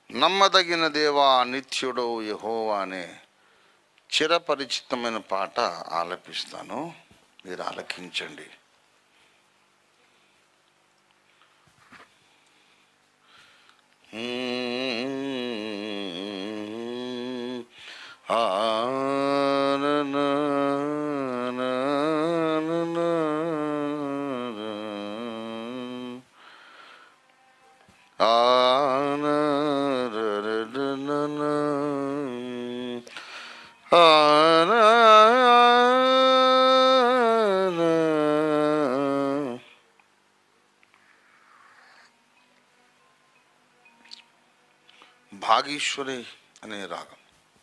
నమ్మదగిన దేవా నిత్యుడు యహోవా అనే చిరపరిచితమైన పాట ఆలపిస్తాను మీరు ఆలకించండి ఆ నా నా నా నా నా నా. ఆ నా ర ర ర న న. ఆ నా నా. భాగీశ్వరి అనే రాగం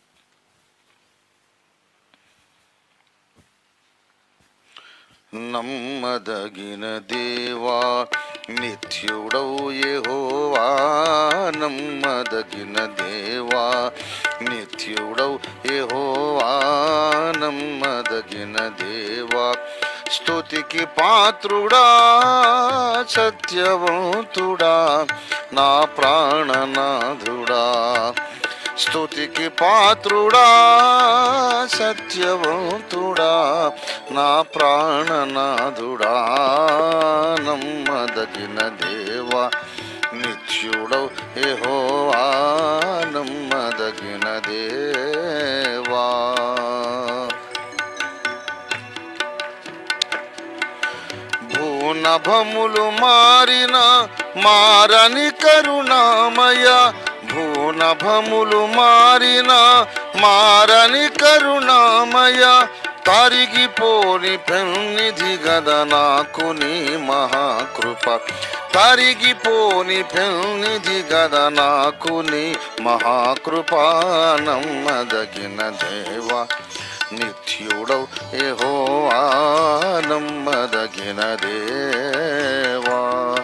నమ్మదగిన దేవా నిత్యుడవు యెహోవా నమ్మదగిన దేవా నిత్యుడవు యెహోవా నమ్మదగిన దేవా స్తుతికి పాత్రుడా సత్యవంతుడా నా ప్రాణనాథుడా స్తుతికి పాత్రుడా సత్యవంతుడా నా ప్రాణనాథుడా నమ్మదగిన దేవా నిత్యుడవు యెహోవా నమ్మదగిన దేవా భూనభములు మారిన మారని కరుణామయ భూనభములు మారిన మారని కరుణామయ తరిగిపోని పెన్నిధి గద నాకు నీ మహాకృప తరిగిపోని పెన్నిధి గద నాకు నీ మహాకృప నమ్మదగిన దేవా నిత్యుడవు యెహోవా నమ్మదగిన దేవా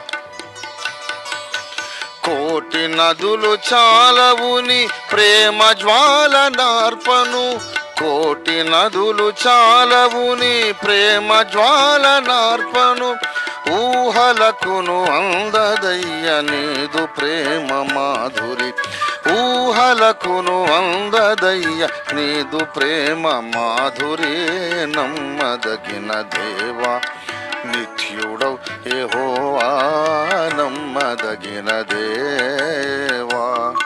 కోటి నదులు చాలవుని ప్రేమ జ్వాల నార్పను కోటి నదులు చాలవుని ప్రేమ జ్వాల నార్పను ఊహలకును అందదయ్య నీదు ప్రేమ మాధురి ఊహలకును అందదయ్య నీదు ప్రేమ మాధురి నమ్మదగిన దేవా నిత్యుడవు యెహోవా నమ్మదగిన దేవా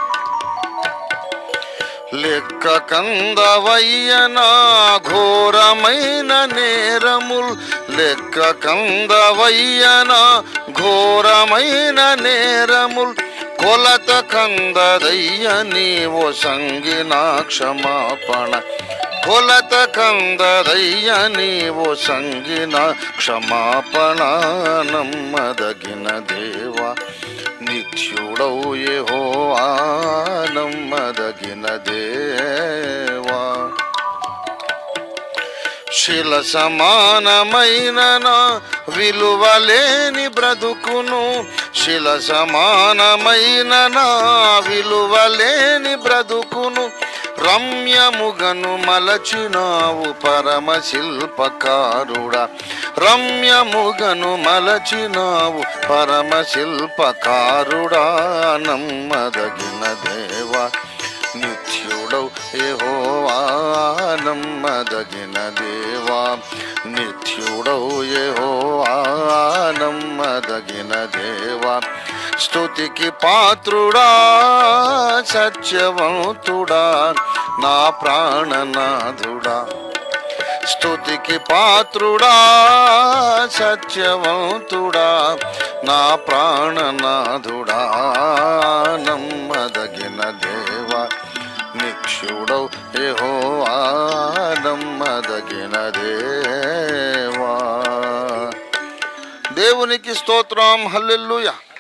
లెక్క కందవయ్యన ఘోరమైన నేరముల్ లెక్క కందవయ్యన ఘోరమైన నేరముల్ కొలత కందదయ్య నీవో సంగిన క్షమాపణ కొలత కందదయ్య నీవో సంగిన క్షమాపణ నమ్మదగిన దేవా నిత్యుడవు యెహోవా నమ్మదగిన దేవా శిల సమానమైన నా విలువలేని బ్రతుకును శిల సమానమైన నా విలువలేని బ్రతుకును రమ్యముగను మలచినావు పరమ శిల్పకారుడా రమ్యముగను మలచినావు పరమ శిల్పకారుడా నమ్మదగిన దేవా నిత్యుడవు యెహోవా నమ్మదగిన దేవా నిత్యుడవు యెహోవా నమ్మదగిన దేవా స్తుతికి పాత్రుడా సత్యవంతుడా నా ప్రాణనాథుడా స్తుతికి పాత్రుడా సత్యవంతుడా నా ప్రాణనాథుడా నమ్మదగిన దేవా నిక్షుడవు యెహోవా నమ్మదగిన దేవా దేవునికి స్తోత్రం హల్లెలూయా